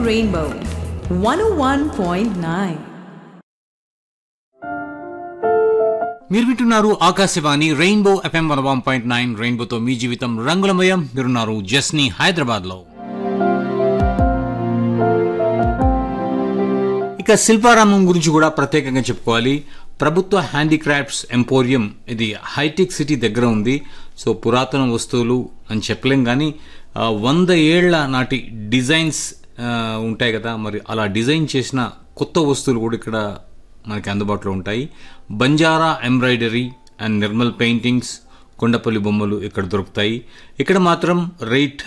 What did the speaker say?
Rainbow 101.9. మీరు వింటున్నారు Akashvani rainbow FM one one point nine రెయిన్బోతో మీ జీవితం రంగులమయం మీరున్నారు జస్ని హైదరాబాద్ లో ఇక శిల్పారామం గురించి కూడా ప్రత్యేకంగా చెప్పుకోవాలి ప్రభుత్వ హ్యాండీక్రాఫ్ట్స్ ఎంపోరియం ఇది హైటెక్ సిటీ దగ్గర ఉంది సో పురాతన వస్తువులు అని చెప్పలేం కానీ ఆ, వంద ఏళ్ల నాటి డిజైన్స్ ఆ, ఉంటాయి కదా మరి అలా డిజైన్ చేసిన కొత్త వస్తువులు కూడా ఇక్కడ మనకి అందుబాటులో ఉంటాయి Banjara embroidery and Nirmal paintings Kondapalli బొమ్మలు ఇక్కడ దొరుకుతాయి ఇక్కడ మాత్రం రేట్